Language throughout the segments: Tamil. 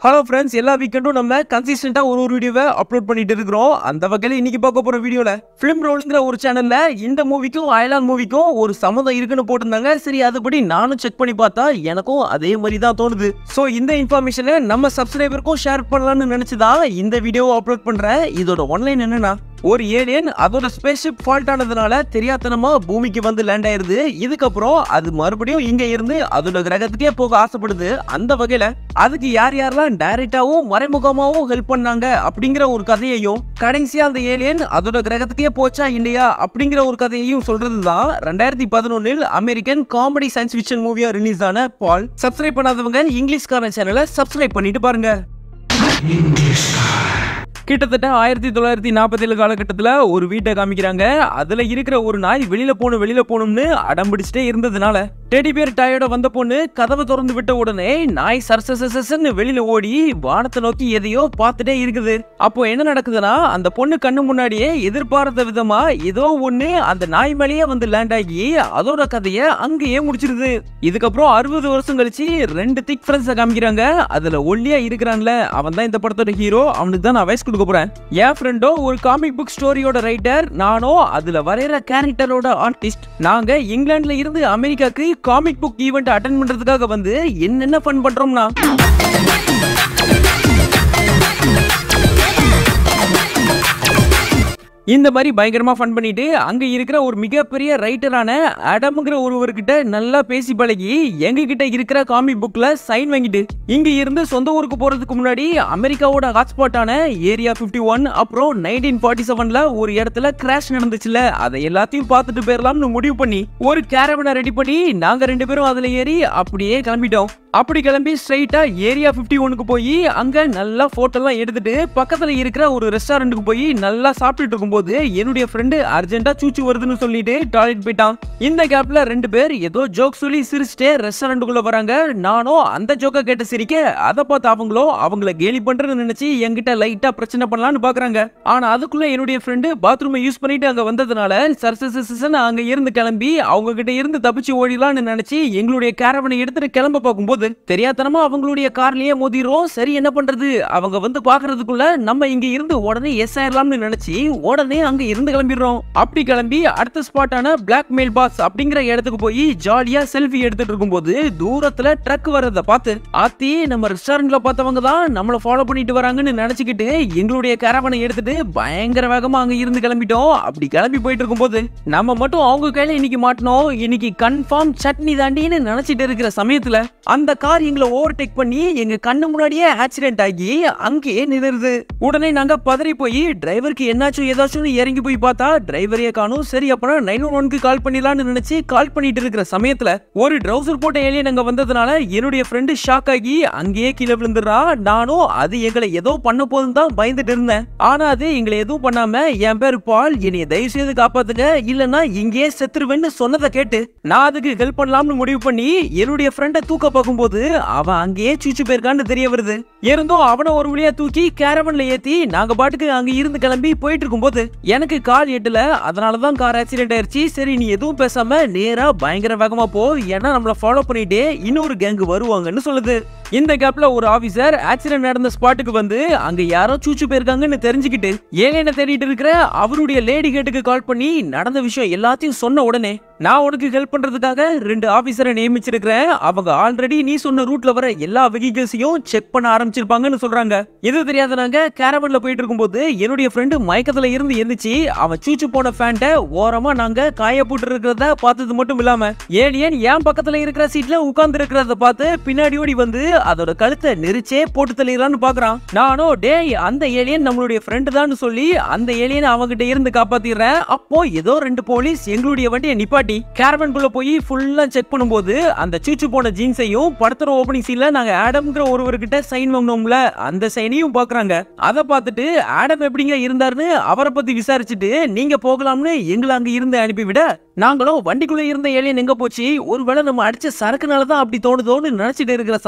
ஹலோ ஃப்ரெண்ட்ஸ் எல்லா வீக்கெண்டும் நம்ம கன்சிஸ்டண்டா ஒரு ஒரு வீடியோவை அப்லோட் பண்ணிட்டு இருக்கிறோம் அந்த வகையில் இன்னைக்கு பார்க்க போற வீடியோல ஃபிலிம் ரோல்ங்கிற ஒரு சேனல்ல இந்த மூவிக்கும் அயலான் மூவிக்கும் ஒரு சம்மந்தம் இருக்குன்னு போட்டிருந்தாங்க சரி அதுபடி நானும் செக் பண்ணி பார்த்தா எனக்கும் அதே மாதிரி தான் தோணுது ஸோ இந்த இன்ஃபர்மேஷனை நம்ம சப்ஸ்கிரைபருக்கும் ஷேர் பண்ணலாம்னு நினைச்சுதான் இந்த வீடியோவை அப்லோட் பண்றேன் இதோட ஒன்லைன் என்னன்னா ஒரு ஏலியன் அதோட ஸ்பேஸ்ஷிப் ஃபால்ட் ஆனதுனால தெரியாத்தனமா பூமிக்கு வந்து லேண்ட் ஆயிருது இதுக்கப்புறம் அது மறுபடியும் இங்க இருந்து அதோட கிரகத்துக்கே போக ஆசைப்படுது அந்த வகையில அதுக்கு யார் யாரெல்லாம் டைரக்டாவும் மறைமுகமாவும் ஹெல்ப் பண்ணாங்க அப்படிங்கிற ஒரு கதையையும் கடைசியா அந்த ஏலியன் அதோட கிரகத்துக்கே போச்சா இல்லையா அப்படிங்கிற ஒரு கதையையும் சொல்றதுதான் ரெண்டாயிரத்தி பதினொன்னில் அமெரிக்கன் காமெடி சயின்ஸ் ஃபிக்ஷன் மூவியா ரிலீஸ் ஆன பால் சப்ஸ்கிரைப் பண்ணாதவங்க இங்கிலீஷ்கான சேனலை சப்ஸ்கிரைப் பண்ணிட்டு பாருங்க கிட்டத்தட்ட ஆயிரத்தி தொள்ளாயிரத்தி நாற்பத்தி ஏழு காலகட்டத்தில் ஒரு வீட்டை காமிக்கிறாங்க அதில் இருக்கிற ஒரு நாய் வெளியில போகணும் வெளியில போகணும்னு அடம்பிடிச்சிட்டே இருந்ததுனால டெடி பேர் டாயோட வந்த பொண்ணு கதவை திறந்து விட்ட உடனே நாய் சர்சசன்னு வெளியில ஓடி வானத்தை நோக்கி எதையோ பார்த்துட்டே இருக்குது அப்போ என்ன நடக்குதுன்னா அந்த பொண்ணு கண்ணு முன்னாடியே எதிர்பார்த்த விதமா ஏதோ ஒண்ணு அந்த நாய் மேலேயே வந்து லேண்ட் ஆகி அதோட கதையை அங்கேயே முடிச்சிருது இதுக்கப்புறம் அறுபது வருஷம் கழிச்சு ரெண்டு திக் ஃப்ரெண்ட்ஸை காமிக்கிறாங்க அதுல ஒல்லியா இருக்கிறான்ல அவன் தான் இந்த படத்தோட ஹீரோ அவனுக்கு தான் நான் வயசு கொடுக்க போறேன் என் ஃப்ரெண்டோ ஒரு காமிக் புக் ஸ்டோரியோட ரைட்டர் நானும் அதுல வரைகிற கேரக்டரோட ஆர்டிஸ்ட் நாங்க இங்கிலாந்துல இருந்து அமெரிக்காக்கு காமிக் புக் ஈவெண்ட் அட்டன் பண்றதுக்காக வந்து என்னென்ன ஃபன் பண்றோம்னா இந்த மாதிரி பயங்கரமா ஃபன் பண்ணிட்டு அங்க இருக்கிற ஒரு மிகப்பெரிய ரைட்டரான அடம்ங்கிற ஒருவர்கிட்ட நல்லா பேசி பழகி எங்க கிட்ட இருக்கிற காமிக் புக்ல சைன் வாங்கிட்டு இங்க இருந்து சொந்த ஊருக்கு போறதுக்கு முன்னாடி அமெரிக்காவோட ஹாட்ஸ்பாட்டான ஏரியா 51 ஒன் அப்புறம் நைன்டீன் ஃபார்ட்டி செவன்ல ஒரு இடத்துல கிராஷ் நடந்துச்சுல அதை எல்லாத்தையும் பார்த்துட்டு போயிடலாம்னு முடிவு பண்ணி ஒரு கேரவனை ரெடி பண்ணி நாங்க ரெண்டு பேரும் அதுல ஏறி அப்படியே கிளம்பிட்டோம் அப்படி கிளம்பி ஸ்ட்ரைட்டா ஏரியா 51 ஒனுக்கு போய் அங்க நல்லா போட்டோலாம் எடுத்துட்டு பக்கத்துல இருக்கிற ஒரு ரெஸ்டாரண்ட்டுக்கு போய் நல்லா சாப்பிட்டுட்டு இருக்கும்போது என்னுடைய ஃப்ரெண்டு அர்ஜென்ட்டா சூச்சு வருதுன்னு சொல்லிட்டு டாய்லெட் போயிட்டான் இந்த கேப்ல ரெண்டு பேர் ஏதோ ஜோக் சொல்லி சிரிச்சுட்டே ரெஸ்டாரண்ட்டுக்குள்ள வராங்க நானும் அந்த ஜோக்க கேட்டு சிரிக்க அதை பார்த்து அவங்களும் அவங்கள கேலி பண்றேன்னு நினைச்சு என்கிட்ட லைட்டா பிரச்சனை பண்ணலாம்னு பாக்குறாங்க ஆனா அதுக்குள்ள என்னுடைய ஃப்ரெண்டு பாத்ரூமை யூஸ் பண்ணிட்டு அங்க வந்ததுனால சர்சசன் அங்க இருந்து கிளம்பி அவங்க கிட்ட இருந்து தப்பிச்சு ஓடிடலாம்னு நினைச்சு எங்களுடைய கேரவனை எடுத்துட்டு கிளம்ப பார்க்கும்போது தெரியாதனமா அவங்களுடைய கார்லயே மோதிரும் சரி என்ன பண்றது அவங்க வந்து பாக்குறதுக்குள்ள நம்ம இங்க இருந்து உடனே எஸ் ஆயிரலாம்னு நினைச்சு உடனே அங்க இருந்து கிளம்பிடுறோம் அப்படி கிளம்பி அடுத்த ஸ்பாட்டான பிளாக் மெயில் பாஸ் அப்படிங்கிற இடத்துக்கு போய் ஜாலியா செல்ஃபி எடுத்துட்டு இருக்கும்போது தூரத்துல ட்ரக் வர்றத பார்த்து ஆத்தி நம்ம ரெஸ்டாரண்ட்ல பார்த்தவங்க தான் நம்மள ஃபாலோ பண்ணிட்டு வராங்கன்னு நினைச்சுக்கிட்டு எங்களுடைய கேரவனை எடுத்துட்டு பயங்கர வேகமா அங்க இருந்து கிளம்பிட்டோம் அப்படி கிளம்பி போயிட்டு இருக்கும்போது நம்ம மட்டும் அவங்க கையில இன்னைக்கு மாட்டணும் இன்னைக்கு கன்ஃபார்ம் சட்னி தாண்டின்னு நினைச்சிட்டு இருக்கிற சமயத்துல அந்த கார் எங்களை ஓவர்டேக் பண்ணி எங்க கண்ணு முன்னாடியே ஆக்சிடென்ட் ஆகி அங்கேயே நிறுது உடனே நாங்க பதறி போய் டிரைவருக்கு என்னாச்சும் ஏதாச்சும் இறங்கி போய் பார்த்தா டிரைவரையே காணும் சரி அப்பனா நைன் ஒன் ஒன்க்கு கால் பண்ணிடலாம்னு நினைச்சு கால் பண்ணிட்டு இருக்கிற சமயத்துல ஒரு ட்ரௌசர் போட்ட ஏலியன் அங்க வந்ததுனால என்னுடைய ஃப்ரெண்டு ஷாக் ஆகி அங்கேயே கீழே விழுந்துடுறா நானும் அது எங்களை ஏதோ பண்ண போதும் தான் பயந்துட்டு இருந்தேன் ஆனா அது எங்களை எதுவும் பண்ணாம என் பேர் பால் என்னைய தயவு செய்து காப்பாத்துங்க இல்லனா இங்கேயே செத்துருவேன்னு சொன்னதை கேட்டு நான் அதுக்கு ஹெல்ப் பண்ணலாம்னு முடிவு பண்ணி என்னுடைய ஃப்ரெண்டை தூக்க பார்க்கும்போது அவன் அங்கேயே சூச்சு போயிருக்கான்னு தெரிய வருது இருந்தும் அவனை ஒரு வழியா தூக்கி கேரவன்ல ஏத்தி நாங்க பாட்டுக்கு அங்க இருந்து கிளம்பி போயிட்டு இருக்கும்போது எனக்கு கால் எட்டல அதனாலதான் கார் ஆக்சிடென்ட் ஆயிருச்சு சரி நீ எதுவும் பேசாம நேரா பயங்கர வேகமா போ ஏன்னா நம்மள ஃபாலோ பண்ணிட்டே இன்னொரு கேங் வருவாங்கன்னு சொல்லுது இந்த கேப்ல ஒரு ஆபீசர் ஆக்சிடென்ட் நடந்த ஸ்பாட்டுக்கு வந்து அங்க யாரோ சூச்சு போயிருக்காங்கன்னு தெரிஞ்சுக்கிட்டு ஏலியனை தேடிட்டு இருக்கிற அவருடைய லேடி கேட்டுக்கு கால் பண்ணி நடந்த விஷயம் எல்லாத்தையும் சொன்ன உடனே நான் உனக்கு ஹெல்ப் பண்றதுக்காக ரெண்டு ஆபீசரை நியமிச்சிருக்கிறேன் அவங்க ஆல்ரெடி நீ சொன்ன ரூட்ல வர எல்லா வெஹிக்கிள்ஸையும் செக் பண்ண ஆரம்பிச்சிருப்பாங்கன்னு சொல்றாங்க இது தெரியாத நாங்க கேரவன்ல போயிட்டு இருக்கும்போது என்னுடைய ஃப்ரெண்டு மயக்கத்துல இருந்து எந்திரிச்சு அவன் சூச்சு போன ஃபேண்ட ஓரமா நாங்க காய போட்டு இருக்கிறத பார்த்தது மட்டும் இல்லாம ஏலியன் என் பக்கத்துல இருக்கிற சீட்ல உட்கார்ந்து இருக்கிறத பார்த்து பின்னாடி ஓடி வந்து அதோட கழுத்தை நெரிச்சே போட்டு தள்ளிடலாம்னு பாக்குறான் நானும் டேய் அந்த ஏலியன் நம்மளுடைய ஃப்ரெண்டு தான் சொல்லி அந்த ஏலியன் அவங்கிட்ட இருந்து காப்பாத்திடுறேன் அப்போ ஏதோ ரெண்டு போலீஸ் எங்களுடைய வண்டியை நிப்பாட்டி கேரவன்குள்ள போய் ஃபுல்லா செக் பண்ணும்போது அந்த சூச்சு போன ஜீன்ஸையும் படத்தோட ஓப்பனிங் சீன்ல நாங்க ஆடம்ங்கிற ஒருவர்கிட்ட சைன் வாங்கினோம்ல அந்த சைனையும் பாக்குறாங்க அதை பார்த்துட்டு ஆடம் எப்படிங்க இருந்தாருன்னு அவரை பத்தி விசாரிச்சுட்டு நீங்க போகலாம்னு எங்களை அங்க இருந்து அனுப்பிவிட நாங்களும் வண்டிக்குள்ள இருந்த ஏலியன் எங்க போச்சு ஒருவேளை நம்ம அடிச்ச சரக்குனால தான் அப்படி தோணுதோன்னு நினைச்சிட்டு இருக்கிற சமயத்துல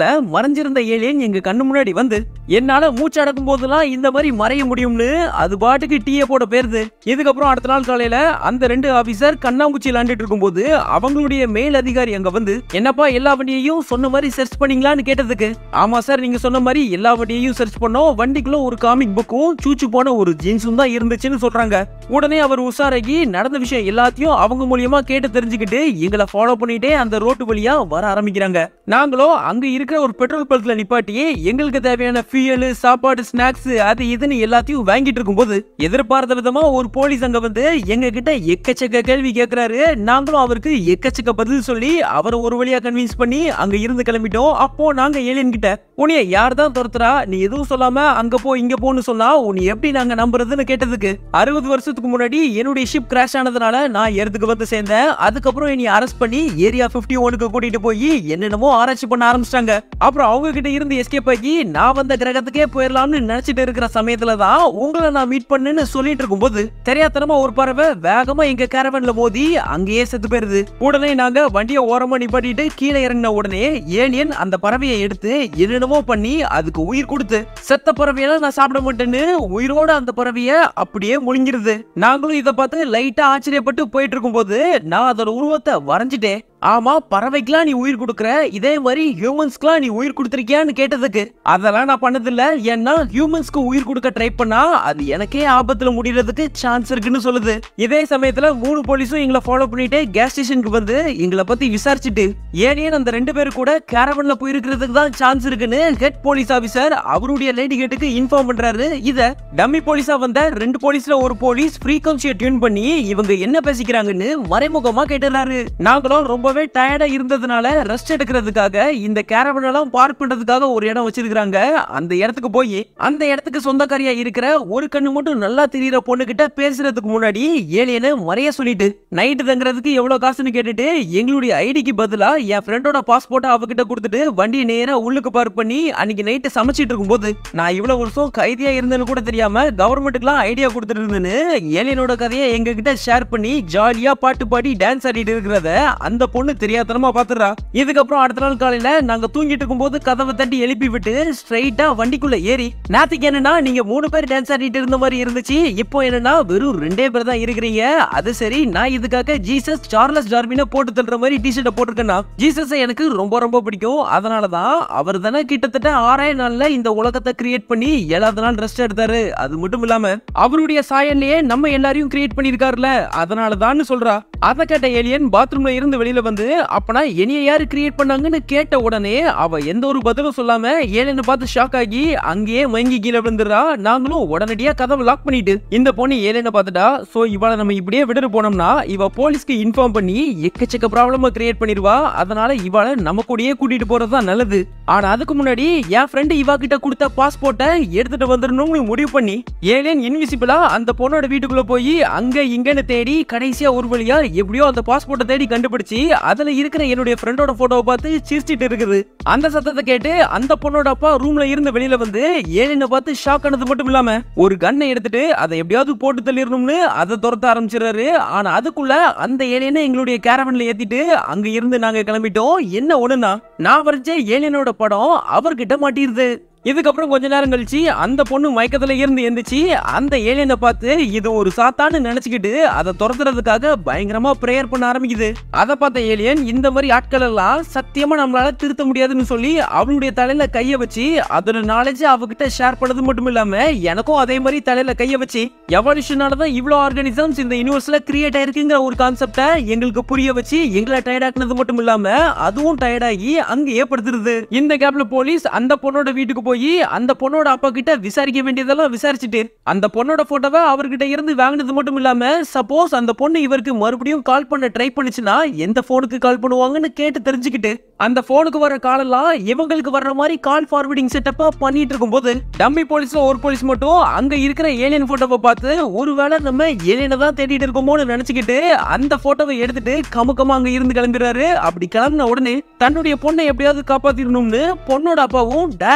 மறைஞ்சிருந்த ஏலியன் எங்க கண்ணு முன்னாடி வந்து என்னால மூச்சு அடக்கும் போதெல்லாம் இந்த மாதிரி மறைய முடியும்னு அது பாட்டுக்கு டீயை போட பேருது இதுக்கப்புறம் அடுத்த நாள் காலையில அந்த ரெண்டு ஆபீசர் கண்ணாமூச்சி விளாண்டுட்டு இருக்கும்போது அவங்களுடைய மேல் அதிகாரி அங்க வந்து என்னப்பா எல்லா வண்டியையும் சொன்ன மாதிரி சர்ச் பண்ணீங்களான்னு கேட்டதுக்கு ஆமா சார் நீங்க சொன்ன மாதிரி எல்லா வண்டியையும் சர்ச் பண்ணோம் வண்டிக்குள்ள ஒரு காமிக் புக்கும் சூச்சு போன ஒரு ஜீன்ஸும் தான் இருந்துச்சுன்னு சொல்றாங்க உடனே அவர் உஷாராகி நடந்த விஷயம் எல்லாத்தையும் அவங்க மூலியமா கேட்டு தெரிஞ்சுக்கிட்டு எங்களை ஃபாலோ பண்ணிட்டே அந்த ரோட்டு வழியா வர ஆரம்பிக்கிறாங்க நாங்களும் அங்க இருக்கிற ஒரு பெட்ரோல் பல்க்ல நிப்பாட்டி எங்களுக்கு தேவையான ஃபியூயல் சாப்பாடு ஸ்நாக்ஸ் அது இதுன்னு எல்லாத்தையும் வாங்கிட்டு இருக்கும்போது எதிர்பார்த்த விதமா ஒரு போலீஸ் அங்க வந்து எங்க கிட்ட எக்கச்சக்க கேள்வி கேக்குறாரு நாங்களும் அவருக்கு எக்கச்சக்க பதில் சொல்லி அவரை ஒரு வழியா கன்வின்ஸ் பண்ணி அங்க இருந்து கிளம்பிட்டோம் அப்போ நாங்க ஏலியன் கிட்ட உன்னைய யார் தான் துரத்துறா நீ எதுவும் சொல்லாம அங்க போ இங்க போன்னு சொன்னா உன்னை எப்படி நாங்க நம்புறதுன்னு கேட்டதுக்கு அறுபது வருஷத்துக்கு முன்னாடி என்னுடைய ஷிப் கிராஷ் ஆனதுனால நான் எர்த்துக்கு வந்து சேர்ந்தேன் அதுக்கப்புறம் என்னை அரெஸ்ட் பண்ணி ஏரியா 51 ஒனுக்கு கூட்டிட்டு போய் என்னென்னமோ ஆராய்ச்சி பண்ண ஆரம்பிச்சிட்டாங்க அப்புறம் அவங்க கிட்ட இருந்து எஸ்கேப் ஆகி நான் வந்த கிரகத்துக்கே போயிடலாம்னு நினைச்சிட்டு இருக்கிற சமயத்துல தான் உங்களை நான் மீட் பண்ணேன்னு சொல்லிட்டு இருக்கும்போது தெரியாதனமா ஒரு பறவை வேகமா எங்க கேரவன்ல மோதி அங்கேயே செத்து போயிருது உடனே நாங்க வண்டியை ஓரமா நிப்பாட்டிட்டு கீழே இறங்கின உடனே ஏலியன் அந்த பறவையை எடுத்து என்னென்னமோ பண்ணி அதுக்கு உயிர் கொடுத்து செத்த பறவையெல்லாம் நான் சாப்பிட மாட்டேன்னு உயிரோட அந்த பறவைய அப்படியே முழுங்கிருது நாங்களும் இதை பார்த்து லைட்டா ஆச்சரியப்பட்டு போயிட்டு இருக்கும்போது நான் அதோட உருவத்தை வரைஞ்சிட்டேன் ஆமா பறவைக்கெல்லாம் நீ உயிர் கொடுக்குற இதே மாதிரி ஹியூமன்ஸ்க்குலாம் நீ உயிர் கொடுத்துருக்கியான்னு கேட்டதுக்கு அதெல்லாம் நான் பண்ணதில்ல ஏன்னா ஹியூமன்ஸ்க்கு உயிர் கொடுக்க ட்ரை பண்ணா அது எனக்கே ஆபத்துல முடியறதுக்கு சான்ஸ் இருக்குன்னு சொல்லுது இதே சமயத்துல மூணு போலீஸும் எங்களை ஃபாலோ பண்ணிட்டு கேஸ் ஸ்டேஷனுக்கு வந்து எங்களை பத்தி விசாரிச்சுட்டு ஏனியன் அந்த ரெண்டு பேரும் கூட கேரவன்ல போயிருக்கிறதுக்கு தான் சான்ஸ் இருக்குன்னு ஹெட் போலீஸ் ஆபீசர் அவருடைய லேடி கேட்டுக்கு இன்ஃபார்ம் பண்றாரு இத டம்மி போலீஸா வந்த ரெண்டு போலீஸ்ல ஒரு போலீஸ் ஃப்ரீக்வன்சியை டியூன் பண்ணி இவங்க என்ன பேசிக்கிறாங்கன்னு மறைமுகமா கேட்டுறாரு நாங்களும் ரொம்பவே டயர்டா இருந்ததுனால ரெஸ்ட் எடுக்கிறதுக்காக இந்த கேரவன் எல்லாம் பார்க் பண்றதுக்காக ஒரு இடம் வச்சிருக்காங்க அந்த இடத்துக்கு போய் அந்த இடத்துக்கு சொந்தக்காரியா இருக்கிற ஒரு கண்ணு மட்டும் நல்லா தெரியற பொண்ணு கிட்ட பேசுறதுக்கு முன்னாடி ஏலியனை மறைய சொல்லிட்டு நைட்டு தங்குறதுக்கு எவ்வளவு காசுன்னு கேட்டுட்டு எங்களுடைய ஐடிக்கு பதிலா என் ஃப்ரெண்டோட பாஸ்போர்ட்டை அவகிட்ட கொடுத்துட்டு வண்டியை நேரா உள்ளுக்கு பார்க் பண்ணி அன்னைக்கு நைட்டு சமைச்சிட்டு இருக்கும்போது நான் இவ்வளவு வருஷம் கைதியா இருந்தேன்னு கூட தெரியாம கவர்மெண்ட்டுக்குலாம் ஐடியா கொடுத்துட்டு இருந்தேன்னு ஏலியனோட கதையை எங்க கிட்ட ஷேர் பண்ணி ஜாலியா பாட்டு பாடி டான்ஸ் ஆடிட்டு இருக்கிறத அந்த பொண்ணு தெரியாதனமா பாத்துறா இதுக்கப்புறம் அடுத்த நாள் காலையில நாங்க தூங்கிட்டு இருக்கும்போது கதவை தட்டி எழுப்பி விட்டு ஸ்ட்ரைட்டா வண்டிக்குள்ள ஏறி நேத்துக்கு என்னன்னா நீங்க மூணு பேர் டான்ஸ் ஆடிட்டு இருந்த மாதிரி இருந்துச்சு இப்போ என்னன்னா வெறும் ரெண்டே பேர் தான் இருக்கிறீங்க அது சரி நான் இதுக்காக ஜீசஸ் சார்லஸ் டார்வினை போட்டு தள்ளுற மாதிரி டிஷர்ட்டை போட்டிருக்கேன்னா ஜீசஸ் எனக்கு ரொம்ப ரொம்ப பிடிக்கும் அதனால தான் அவர் தானே கிட்டத்தட்ட ஆறே நாள்ல இந்த உலகத்தை கிரியேட் பண்ணி ஏழாவது நாள் ரெஸ்ட் எடுத்தாரு அது மட்டும் இல்லாம அவருடைய சாயல்லையே நம்ம எல்லாரையும் கிரியேட் பண்ணிருக்காருல அதனால தான் சொல்றா அதை கேட்ட ஏலியன் பாத்ரூம்ல இருந்து வெளியில வந்து அப்பனா என்னைய யாரு கிரியேட் பண்ணாங்கன்னு கேட்ட உடனே அவ எந்த ஒரு பதிலும் சொல்லாம ஏலியனை பார்த்து ஷாக் ஆகி அங்கேயே மயங்கி கீழே விழுந்துடுறா நாங்களும் உடனடியா கதவை லாக் பண்ணிட்டு இந்த பொண்ணு ஏலியனை பார்த்துட்டா சோ இவளை நம்ம இப்படியே விட்டுட்டு போனோம்னா இவ போலீஸ்க்கு இன்ஃபார்ம் பண்ணி எக்கச்சக்க ப்ராப்ளம் கிரியேட் பண்ணிடுவா அதனால இவளை நம்ம கூடயே கூட்டிட்டு போறது தான் நல்லது ஆனா அதுக்கு முன்னாடி என் ஃப்ரெண்டு இவா கிட்ட கொடுத்த பாஸ்போர்ட்டை எடுத்துட்டு வந்துடணும்னு முடிவு பண்ணி ஏலியன் இன்விசிபிளா அந்த பொண்ணோட வீட்டுக்குள்ள போய் அங்க இங்கன்னு தேடி கடைசியா ஒரு வழியா எப்படியோ அந்த பாஸ்போர்ட்டை தேடி கண்டுபிடிச்சு அதுல இருக்கிற என்னுடைய ஃப்ரெண்டோட போட்டோவை பார்த்து சிரிச்சிட்டு இருக்குது அந்த சத்தத்தை கேட்டு அந்த பொண்ணோட அப்பா ரூம்ல இருந்து வெளியில வந்து ஏலியனை பார்த்து ஷாக் ஆனது மட்டும் இல்லாம ஒரு கன்னை எடுத்துட்டு அதை எப்படியாவது போட்டு தள்ளிடணும்னு அதை துரத்த ஆரம்பிச்சிடுறாரு ஆனா அதுக்குள்ள அந்த ஏலியனை எங்களுடைய கேரவன்ல ஏத்திட்டு அங்க இருந்து நாங்க கிளம்பிட்டோம் என்ன ஒண்ணுனா நான் வரைச்ச ஏலியனோட படம் அவர்கிட்ட மாட்டிருது இதுக்கப்புறம் கொஞ்ச நேரம் கழிச்சு அந்த பொண்ணு மயக்கத்துல இருந்து எந்திரிச்சு அந்த ஏலியனை பார்த்து இது ஒரு சாத்தான்னு நினைச்சுக்கிட்டு அதை துரத்துறதுக்காக பயங்கரமா பிரேயர் பண்ண ஆரம்பிக்குது அதை பார்த்த ஏலியன் இந்த மாதிரி ஆட்கள் எல்லாம் சத்தியமா நம்மளால திருத்த முடியாதுன்னு சொல்லி அவளுடைய தலையில கைய வச்சு அதோட நாலேஜ் அவகிட்ட ஷேர் பண்ணது மட்டும் இல்லாம எனக்கும் அதே மாதிரி தலையில கைய வச்சு எவல்யூஷனால தான் இவ்வளோ ஆர்கானிசம்ஸ் இந்த யூனிவர்ஸ்ல கிரியேட் ஆயிருக்குங்கிற ஒரு கான்செப்டை எங்களுக்கு புரிய வச்சு எங்களை டயர்ட் ஆக்குனது மட்டும் இல்லாம அதுவும் டயர்டாகி அங்க ஏற்படுத்துறது இந்த கேப்ல போலீஸ் அந்த பொண்ணோட வீட்டுக்கு போய் அந்த பொண்ணோட அப்பா கிட்ட விசாரிக்க வேண்டியதெல்லாம் விசாரிச்சுட்டு அந்த பொண்ணோட போட்டோவை அவர்கிட்ட இருந்து வாங்கினது மட்டும் இல்லாம சப்போஸ் அந்த பொண்ணு இவருக்கு மறுபடியும் கால் பண்ண ட்ரை பண்ணுச்சுன்னா எந்த போனுக்கு கால் பண்ணுவாங்கன்னு கேட்டு தெரிஞ்சுக்கிட்டு அந்த போனுக்கு வர கால் எல்லாம் இவங்களுக்கு வர்ற மாதிரி கால் ஃபார்வர்டிங் செட்டப்பா பண்ணிட்டு இருக்கும்போது டம்மி போலீஸ்ல ஒரு போலீஸ் மட்டும் அங்க இருக்கிற ஏலியன் போட்டோவை பார்த்து ஒருவேளை நம்ம ஏலியனை தான் தேடிட்டு இருக்கோமோன்னு நினைச்சுக்கிட்டு அந்த போட்டோவை எடுத்துட்டு கமுக்கமா அங்க இருந்து கிளம்பிடுறாரு அப்படி கிளம்பின உடனே தன்னுடைய பொண்ணை எப்படியாவது காப்பாத்திடணும்னு பொண்ணோட அப்பாவும் டைரக்டா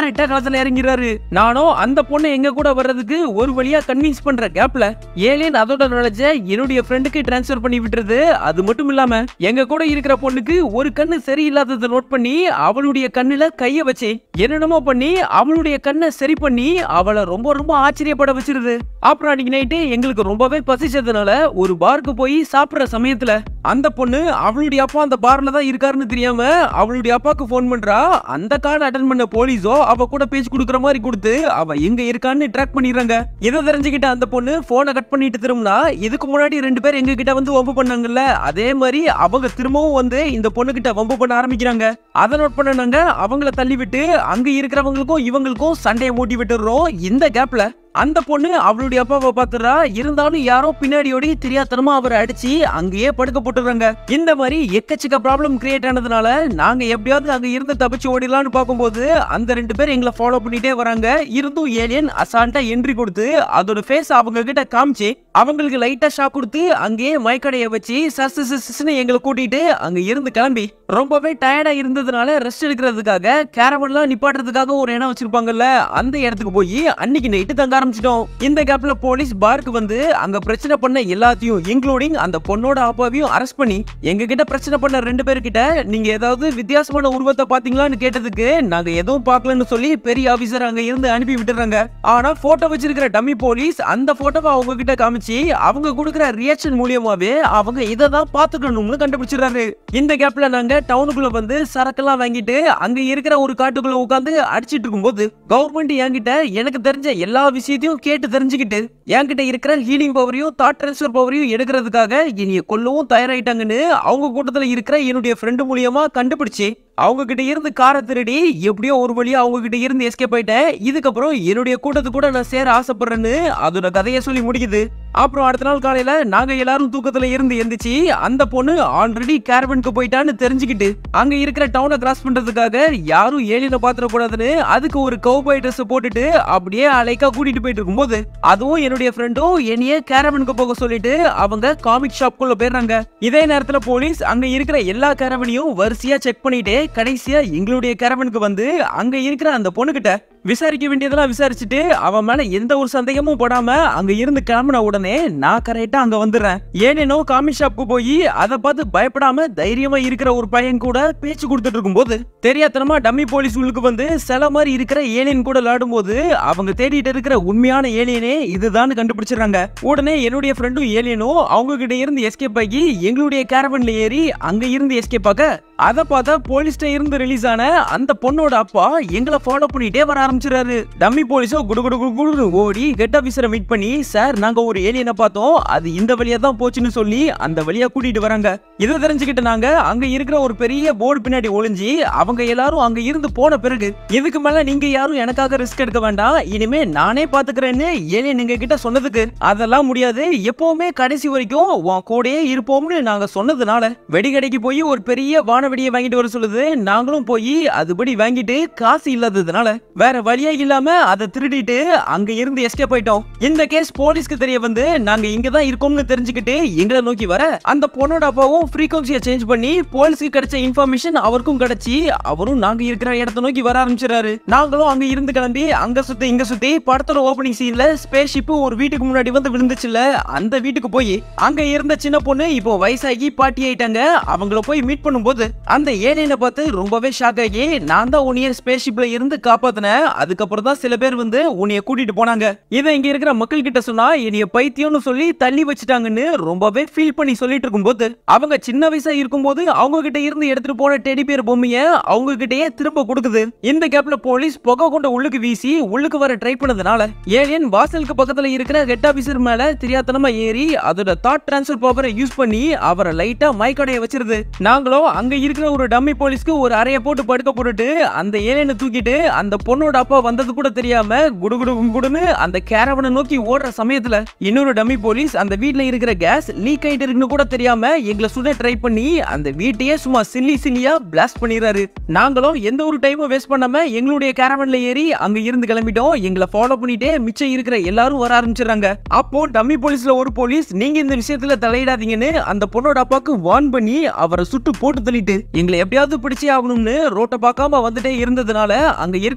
களத்துல இறங்கிறாரு நானும் அந்த பொண்ணை எங்க கூட வர்றதுக்கு ஒரு வழியா கன்வின்ஸ் பண்ற கேப்ல ஏலியன் அதோட நாலேஜ என்னுடைய ஃப்ரெண்டுக்கு டிரான்ஸ்ஃபர் பண்ணி விட்டுறது அது மட்டும் இல்லாம எங்க கூட இருக்கிற பொண்ணுக்கு ஒரு கண்ணு சரியில்லாததை நோட் பண்ணி அவளுடைய கண்ணுல கைய வச்சு என்னென்னமோ பண்ணி அவளுடைய கண்ணை சரி பண்ணி அவளை ரொம்ப ரொம்ப ஆச்சரியப்பட வச்சிருது அப்புறம் அன்னைக்கு நைட்டு எங்களுக்கு ரொம்பவே பசிச்சதுனால ஒரு பாருக்கு போய் சாப்பிடுற சமயத்துல அந்த பொண்ணு அவளுடைய அப்பா அந்த பார்ல தான் இருக்காருன்னு தெரியாம அவளுடைய அப்பாக்கு ஃபோன் பண்றா அந்த கார்டு அட்டன் பண்ண போலீஸோ அவ கூட பேச்சு கொடுக்குற மாதிரி கொடுத்து அவ எங்க இருக்கான்னு ட்ராக் பண்ணிடுறாங்க இதை தெரிஞ்சுக்கிட்ட அந்த பொண்ணு போனை கட் பண்ணிட்டு திரும்பினா இதுக்கு முன்னாடி ரெண்டு பேர் எங்க கிட்ட வந்து வம்பு பண்ணாங்கல்ல அதே மாதிரி அவங்க திரும்பவும் வந்து இந்த பொண்ணு கிட்ட வம்பு பண்ண ஆரம்பிக்கிறாங்க அதை நோட் பண்ண நாங்க அவங்கள தள்ளி விட்டு அங்க இருக்கிறவங்களுக்கும் இவங்களுக்கும் சண்டையை மூட்டி விட்டுறோம் இந்த கேப்ல அந்த பொண்ணு அவளுடைய அப்பாவை பாத்துறா இருந்தாலும் யாரோ பின்னாடியோடி தெரியாதனமா அவரை அடிச்சு அங்கேயே படுக்க போட்டுறாங்க இந்த மாதிரி எக்கச்சக்க ப்ராப்ளம் கிரியேட் ஆனதுனால நாங்க எப்படியாவது அங்க இருந்து தப்பிச்சு ஓடிடலாம்னு பார்க்கும்போது அந்த ரெண்டு பேர் எங்களை ஃபாலோ பண்ணிட்டே வராங்க இருந்தும் ஏலியன் அசால்ட்டா என்ட்ரி கொடுத்து அதோட ஃபேஸ் அவங்க கிட்ட காமிச்சு அவங்களுக்கு லைட்டா ஷாக் கொடுத்து அங்கேயே மயக்கடைய வச்சு சஸ் சஸ் சஸ்னு எங்களை கூட்டிட்டு அங்க இருந்து கிளம்பி ரொம்பவே டயர்டா இருந்ததுனால ரெஸ்ட் எடுக்கிறதுக்காக கேரவன்லாம் நிப்பாட்டுறதுக்காக ஒரு இடம் வச்சிருப்பாங்கல்ல அந்த இடத்துக்கு போய் அன்னைக்கு நைட்டு தங்க ஆரம்பிச்சிட்டோம் இந்த கேப்ல போலீஸ் பார்க்கு வந்து அங்க பிரச்சனை பண்ண எல்லாத்தையும் இன்க்ளூடிங் அந்த பொண்ணோட அப்பாவையும் அரெஸ்ட் பண்ணி எங்க கிட்ட பிரச்சனை பண்ண ரெண்டு பேர்கிட்ட நீங்க ஏதாவது வித்தியாசமான உருவத்தை பாத்தீங்களான்னு கேட்டதுக்கு நாங்க எதுவும் பார்க்கலன்னு சொல்லி பெரிய ஆபீசர் அங்க இருந்து அனுப்பி விட்டுறாங்க ஆனா போட்டோ வச்சிருக்கிற டம்மி போலீஸ் அந்த போட்டோவை அவங்க கிட்ட காமிச்சு அவங்க கொடுக்குற ரியாக்ஷன் மூலியமாவே அவங்க இதை தான் பாத்துக்கணும்னு கண்டுபிடிச்சிடுறாரு இந்த கேப்ல நாங்க டவுனுக்குள்ள வந்து சரக்கெல்லாம் வாங்கிட்டு அங்க இருக்கிற ஒரு காட்டுக்குள்ள உட்காந்து அடிச்சிட்டு இருக்கும்போது கவர்மெண்ட் என்கிட்ட எனக்கு தெரிஞ்ச எல்லா விஷயத்தையும் கேட்டு தெரிஞ்சுக்கிட்டு என்கிட்ட இருக்கிற ஹீலிங் பவரையும் தாட் ட்ரான்ஸ்ஃபர் பவரையும் எடுக்கிறதுக்காக என்னைய கொல்லவும் தயாராயிட்டாங்கன்னு அவங்க கூட்டத்துல இருக்கிற என்னுடைய ஃப்ரெண்டு மூலியமா கண்டுபிடிச்சு அவங்க கிட்ட இருந்து காரை திருடி எப்படியோ ஒரு வழியா அவங்க கிட்ட இருந்து எஸ்கேப் ஆயிட்டேன் இதுக்கப்புறம் என்னுடைய கூட்டத்து கூட நான் சேர ஆசைப்படுறேன்னு அதோட கதையை சொல்லி முடிக்குது அப்புறம் அடுத்த நாள் காலையில நாங்க எல்லாரும் தூக்கத்துல இருந்து எந்திரிச்சு அந்த பொண்ணு ஆல்ரெடி கேரவனுக்கு போயிட்டான்னு தெரிஞ்சுக்கிட்டு அங்க இருக்கிற டவுனை கிராஸ் பண்றதுக்காக யாரும் ஏலியனை பாத்திர கூடாதுன்னு அதுக்கு ஒரு கவுபாய் ட்ரெஸ் போட்டுட்டு அப்படியே அலைக்கா கூட்டிட்டு போயிட்டு இருக்கும்போது அதுவும் என்னுடைய ஃப்ரெண்டும் என்னையே கேரவனுக்கு போக சொல்லிட்டு அவங்க காமிக் ஷாப்குள்ள போயிடுறாங்க இதே நேரத்துல போலீஸ் அங்க இருக்கிற எல்லா கேரவனையும் வரிசையா செக் பண்ணிட்டு கடைசியா எங்களுடைய கேரவனுக்கு வந்து அங்க இருக்கிற அந்த பொண்ணுகிட்ட விசாரிக்க வேண்டியதெல்லாம் விசாரிச்சுட்டு அவன் மேல எந்த ஒரு சந்தேகமும் போடாம அங்க இருந்து கிளம்பின உடனே நான் கரெக்டா அங்க வந்துடுறேன் ஏனேனோ காமி ஷாப்க்கு போய் அதை பார்த்து பயப்படாம தைரியமா இருக்கிற ஒரு பையன் கூட பேச்சு கொடுத்துட்டு இருக்கும்போது தெரியாதனமா டம்மி போலீஸ் உள்ளுக்கு வந்து சில மாதிரி இருக்கிற ஏலியன் கூட விளையாடும்போது அவங்க தேடிட்டு இருக்கிற உண்மையான ஏலியனே இதுதான் கண்டுபிடிச்சிடுறாங்க உடனே என்னுடைய ஃப்ரெண்டும் ஏலியனும் அவங்க கிட்ட இருந்து எஸ்கேப் ஆகி எங்களுடைய கேரவன்ல ஏறி அங்க இருந்து எஸ்கேப் ஆக அதை பார்த்தா போலீஸ்ட இருந்து ரிலீஸ் ஆன அந்த பொண்ணோட அப்பா எங்களை ஃபாலோ பண்ணிட்டே வர ஆரம்பிச்சிடாரு டம்மி போலீஸோ குடு குடு குடு குடுன்னு ஓடி ஹெட் ஆபீசரை மீட் பண்ணி சார் நாங்க ஒரு ஏலியனை பார்த்தோம் அது இந்த வழியா தான் போச்சுன்னு சொல்லி அந்த வழியா கூட்டிட்டு வராங்க இதை தெரிஞ்சுக்கிட்டு நாங்க அங்க இருக்கிற ஒரு பெரிய போர்டு பின்னாடி ஒளிஞ்சு அவங்க எல்லாரும் அங்க இருந்து போன பிறகு இதுக்கு மேல நீங்க யாரும் எனக்காக ரிஸ்க் எடுக்க வேண்டாம் இனிமே நானே பாத்துக்கிறேன்னு ஏலியன் எங்க கிட்ட சொன்னதுக்கு அதெல்லாம் முடியாது எப்பவுமே கடைசி வரைக்கும் உன் கூடயே இருப்போம்னு நாங்க சொன்னதுனால வெடிகடைக்கு போய் ஒரு பெரிய வானவெடியை வாங்கிட்டு வர சொல்லுது நாங்களும் போய் அதுபடி வாங்கிட்டு காசு இல்லாததுனால வேற வழியே இல்லாம அதை திருடிட்டு அங்க இருந்து எஸ்கேப் ஆயிட்டோம் இந்த கேஸ் போலீஸ்க்கு தெரிய வந்து நாங்க இங்க தான் இருக்கோம்னு தெரிஞ்சுக்கிட்டு எங்களை நோக்கி வர அந்த பொண்ணோட அப்பாவும் ஃப்ரீக்வன்சியை சேஞ்ச் பண்ணி போலீஸ்க்கு கிடைச்ச இன்ஃபர்மேஷன் அவருக்கும் கிடைச்சி அவரும் நாங்க இருக்கிற இடத்த நோக்கி வர ஆரம்பிச்சிடாரு நாங்களும் அங்க இருந்து கிளம்பி அங்க சுத்தி இங்க சுத்தி படத்தோட ஓபனிங் சீன்ல ஸ்பேஸ் ஷிப் ஒரு வீட்டுக்கு முன்னாடி வந்து விழுந்துச்சுல அந்த வீட்டுக்கு போய் அங்க இருந்த சின்ன பொண்ணு இப்போ வயசாகி பாட்டி ஆயிட்டாங்க அவங்கள போய் மீட் பண்ணும்போது அந்த ஏலியனை பார்த்து ரொம்பவே ஷாக் ஆகி நான் தான் உன்னைய ஸ்பேஸ் ஷிப்ல இருந்து காப்பாத்தினேன் அதுக்கப்புறம் தான் சில பேர் வந்து உன்னைய கூட்டிட்டு போனாங்க இதை இங்க இருக்கிற மக்கள் கிட்ட சொன்னா என்னைய பைத்தியம்னு சொல்லி தள்ளி வச்சுட்டாங்கன்னு ரொம்பவே ஃபீல் பண்ணி சொல்லிட்டு இருக்கும்போது அவங்க சின்ன வயசா இருக்கும்போது அவங்க கிட்ட இருந்து எடுத்துட்டு போன டெடி பேர் பொம்மைய அவங்க கிட்டயே திரும்ப கொடுக்குது இந்த கேப்ல போலீஸ் புகை கொண்ட உள்ளுக்கு வீசி உள்ளுக்கு வர ட்ரை பண்ணதுனால ஏலியன் வாசலுக்கு பக்கத்துல இருக்கிற ஹெட் ஆபீசர் மேல தெரியாதனமா ஏறி அதோட தாட் டிரான்ஸ்ஃபர் பவரை யூஸ் பண்ணி அவரை லைட்டா மைக்கடைய வச்சிருது நாங்களும் அங்க இருக்கிற ஒரு டம்மி போலீஸ்க்கு ஒரு அறைய போட்டு படுக்க போட்டுட்டு அந்த ஏலியனை தூக்கிட்டு அந்த பொண்ணோட அப்பா வந்தது கூட தெரியாம குடுகுடு குடுன்னு அந்த கேரவனை நோக்கி ஓடுற சமயத்துல இன்னொரு டம்மி போலீஸ் அந்த வீட்ல இருக்கிற கேஸ் லீக் ஆயிட்டு இருக்குன்னு கூட தெரியாம எங்களை சுட ட்ரை பண்ணி அந்த வீட்டையே சும்மா சில்லி சில்லியா பிளாஸ்ட் பண்ணிடுறாரு நாங்களும் எந்த ஒரு டைமும் வேஸ்ட் பண்ணாம எங்களுடைய கேரவன்ல ஏறி அங்க இருந்து கிளம்பிட்டோம் எங்களை ஃபாலோ பண்ணிட்டே மிச்சம் இருக்கிற எல்லாரும் வர ஆரம்பிச்சிடுறாங்க அப்போ டம்மி போலீஸ்ல ஒரு போலீஸ் நீங்க இந்த விஷயத்துல தலையிடாதீங்கன்னு அந்த பொண்ணோட அப்பாவுக்கு வார்ன் பண்ணி அவரை சுட்டு போட்டு தள்ளிட்டு எங்களை எப்படியாவது பிடிச்சே ஆகணும்னு ரோட்டை பார்க்காம வந்துட்டே இருந்ததுனால அங்க இருக்க ஒரு பெரிய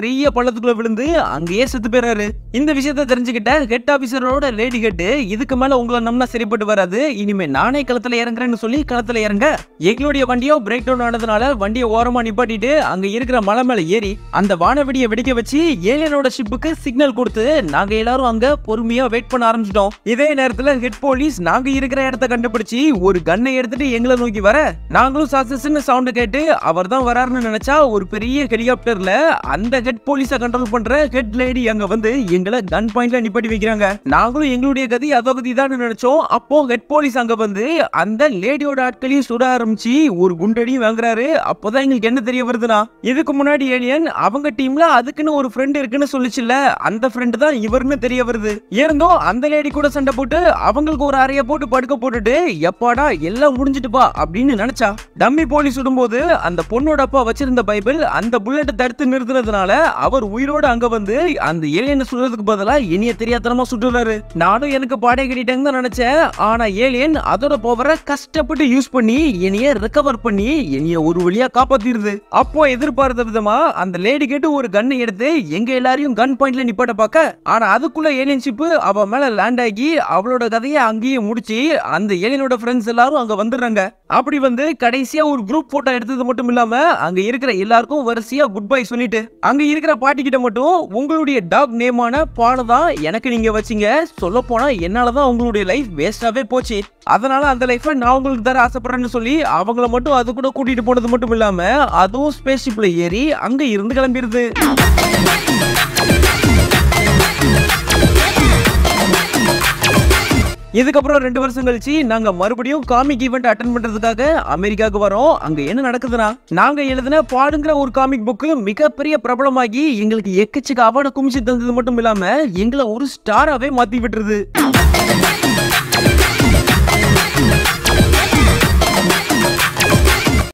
பெரிய பள்ளத்துக்குள்ள விழுந்து அங்கேயே செத்து போயிறாரு இந்த விஷயத்த தெரிஞ்சுக்கிட்ட ஹெட் ஆபீசரோட லேடி ஹெட் இதுக்கு மேல உங்களை நம்பினா சரிப்பட்டு வராது இனிமே நானே களத்துல இறங்குறேன்னு சொல்லி களத்துல இறங்க எங்களுடைய வண்டியோ பிரேக் டவுன் ஆனதுனால வண்டியை ஓரமா நிப்பாட்டிட்டு அங்க இருக்கிற மலை மேல ஏறி அந்த வானவெடியை வெடிக்க வச்சு ஏலியனோட ஷிப்புக்கு சிக்னல் கொடுத்து நாங்க எல்லாரும் அங்க பொறுமையா வெயிட் பண்ண ஆரம்பிச்சிட்டோம் இதே நேரத்துல ஹெட் போலீஸ் நாங்க இருக்கிற இடத்த கண்டுபிடிச்சு ஒரு கன்னை எடுத்துட்டு எங்களை நோக்கி வர நாங்களும் சக்சஸ்னு சவுண்ட் கேட்டு அவர் தான் வராருன்னு நினைச்சா ஒரு பெரிய ஹெலிகாப்டர்ல அந்த ஹெட் போலீஸ கண்ட்ரோல் பண்ற ஹெட் லேடி அங்க வந்து எங்களை கன் பாயிண்ட்ல நிப்பாட்டி வைக்கிறாங்க நாங்களும் எங்களுடைய கதி அதோ கதி தான் நினைச்சோம் அப்போ ஹெட் போலீஸ் அங்க வந்து அந்த லேடியோட ஆட்களையும் சுட ஆரம்பிச்சு ஒரு குண்டடியும் வாங்குறாரு அப்போதான் எங்களுக்கு என்ன தெரிய வருதுன்னா இதுக்கு முன்னாடி ஏலியன் அவங்க டீம்ல அதுக்குன்னு ஒரு ஃப்ரெண்ட் இருக்குன்னு சொல்லிச்சுல்ல அந்த ஃப்ரெண்ட் தான் இவருன்னு தெரிய வருது இருந்தும் அந்த லேடி கூட சண்டை போட்டு அவங்களுக்கு ஒரு அறைய போட்டு படுக்க போட்டுட்டு எப்பாடா எல்லாம் முடிஞ்சிட்டுப்பா அப்படின்னு நினைச்சா டம்மி போலீஸ் சுடும்போது அந்த பொண்ணோட அப்பா வச்சிருந்த பைபிள் அந்த புல்லட்டை தடுத்து நிறுத்துனதுனால அவர் உயிரோட அங்க வந்து அந்த ஏலியனை சுடுறதுக்கு பதிலா இனிய தெரியாதனமா சுட்டுறாரு நானும் எனக்கு பாடை கட்டிட்டேன்னு தான் நினைச்சேன் ஆனா ஏலியன் அதோட பவரை கஷ்டப்பட்டு யூஸ் பண்ணி இனிய ரெக்கவர் பண்ணி இனிய ஒரு வழியா காப்பாத்திருது அப்போ எதிர்பார்த்த விதமா அந்த லேடி கேட்டு ஒரு கன் எடுத்து எங்க எல்லாரையும் கன் பாயிண்ட்ல நிப்பாட்ட பார்க்க ஆனா அதுக்குள்ள ஏலியன் ஷிப் அவ மேல லேண்ட் ஆகி அவளோட கதையை அங்கேயே முடிச்சு அந்த ஏலியனோட ஃப்ரெண்ட்ஸ் எல்லாரும் அங்க வந்துடுறாங்க அப்படி வந்து கடைசியா ஒரு குரூப் போட்டோ எடுத்தது மட்டும் இல்லாம அங்க இருக்கிற எல்லாருக்கும் வரிசையா குட் பை சொல்லிட்டு அங்க இருக்கிற பாட்டி கிட்ட மட்டும் உங்களுடைய டாக் நேமான பானை தான் எனக்கு நீங்க வச்சீங்க சொல்ல போனா என்னாலதான் உங்களுடைய லைஃப் வேஸ்டாவே போச்சு அதனால அந்த லைஃபை நான் உங்களுக்கு தர ஆசைப்படுறேன்னு சொல்லி அவங்கள மட்டும் அது கூட கூட்டிட்டு போனது மட்டும் இல்லாம அதுவும் ஸ்பேஸ் ஷிப்ல ஏறி அங்க இருந்து கிளம்பிடுது இதுக்கப்புறம் ரெண்டு வருஷம் கழிச்சு நாங்க மறுபடியும் காமிக் ஈவெண்ட் அட்டன் பண்றதுக்காக அமெரிக்காவுக்கு வரோம் அங்க என்ன நடக்குதுன்னா நாங்க எழுதின பாடுங்கிற ஒரு காமிக் புக்கு மிகப்பெரிய பிரபலமாகி எங்களுக்கு எக்கச்சக்க அவார்டு குமிச்சு தந்தது மட்டும் இல்லாம எங்களை ஒரு ஸ்டாராவே மாத்தி விட்டுருது